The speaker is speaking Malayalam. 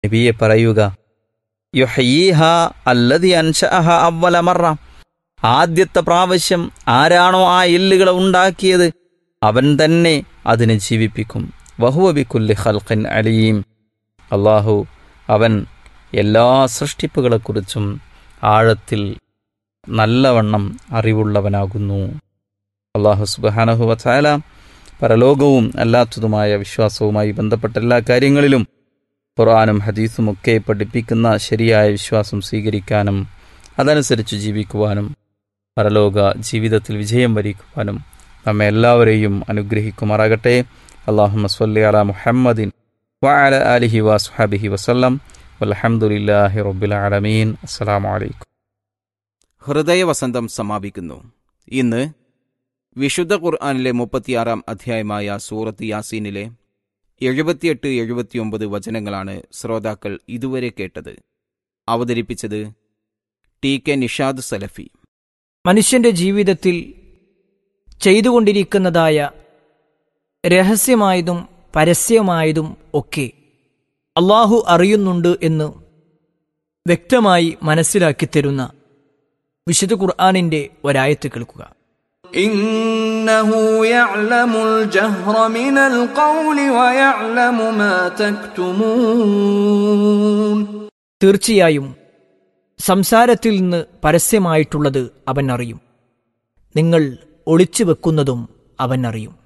നബിയെ പറയുക യുഹയീഹ അല്ലതി അൻഷഅഹ അവ്വല മറ ആദ്യത്തെ പ്രാവശ്യം ആരാണോ ആ എല്ലുകൾ ഉണ്ടാക്കിയത് അവൻ തന്നെ അതിനെ ജീവിപ്പിക്കും വഹുവ ബിക്കുല്ലി ഖൽഖിൻ അലീം അള്ളാഹു അവൻ എല്ലാ സൃഷ്ടിപ്പുകളെക്കുറിച്ചും ആഴത്തിൽ നല്ലവണ്ണം അറിവുള്ളവനാകുന്നു അള്ളാഹു സുബാനഹു വച്ചാല പരലോകവും അല്ലാത്തതുമായ വിശ്വാസവുമായി ബന്ധപ്പെട്ട എല്ലാ കാര്യങ്ങളിലും ഖുർആാനും ഹദീസും ഒക്കെ പഠിപ്പിക്കുന്ന ശരിയായ വിശ്വാസം സ്വീകരിക്കാനും അതനുസരിച്ച് ജീവിക്കുവാനും പരലോക ജീവിതത്തിൽ വിജയം വരിക്കുവാനും നമ്മെ എല്ലാവരെയും അനുഗ്രഹിക്കുമാറാകട്ടെ അള്ളാഹു മസ്വല്ലി അല മുഹമ്മദിൻ വഅല അലിഹി വസുഹബിഹി വസല്ലം വലഹമുല്ലാഹി റബ്ബിൽ ആലമീൻ അസ്സലാമു അലൈക്കും ഹൃദയവസന്തം സമാപിക്കുന്നു ഇന്ന് വിശുദ്ധ ഖുർആാനിലെ മുപ്പത്തിയാറാം അധ്യായമായ സൂറത്ത് യാസീനിലെ എഴുപത്തിയെട്ട് എഴുപത്തിയൊമ്പത് വചനങ്ങളാണ് ശ്രോതാക്കൾ ഇതുവരെ കേട്ടത് അവതരിപ്പിച്ചത് ടി കെ നിഷാദ് സലഫി മനുഷ്യന്റെ ജീവിതത്തിൽ ചെയ്തുകൊണ്ടിരിക്കുന്നതായ രഹസ്യമായതും പരസ്യമായതും ഒക്കെ അള്ളാഹു അറിയുന്നുണ്ട് എന്ന് വ്യക്തമായി മനസ്സിലാക്കി തരുന്ന വിശുദ്ധ ഖുർആാനിന്റെ ഒരായത്ത് കേൾക്കുക إنه يعلم الجهر من القول ويعلم ما تكتمون തീർച്ചയായും സംസാരത്തിൽ നിന്ന് പരസ്യമായിട്ടുള്ളത് അവൻ അറിയും നിങ്ങൾ ഒളിച്ചു വെക്കുന്നതും അവൻ അറിയും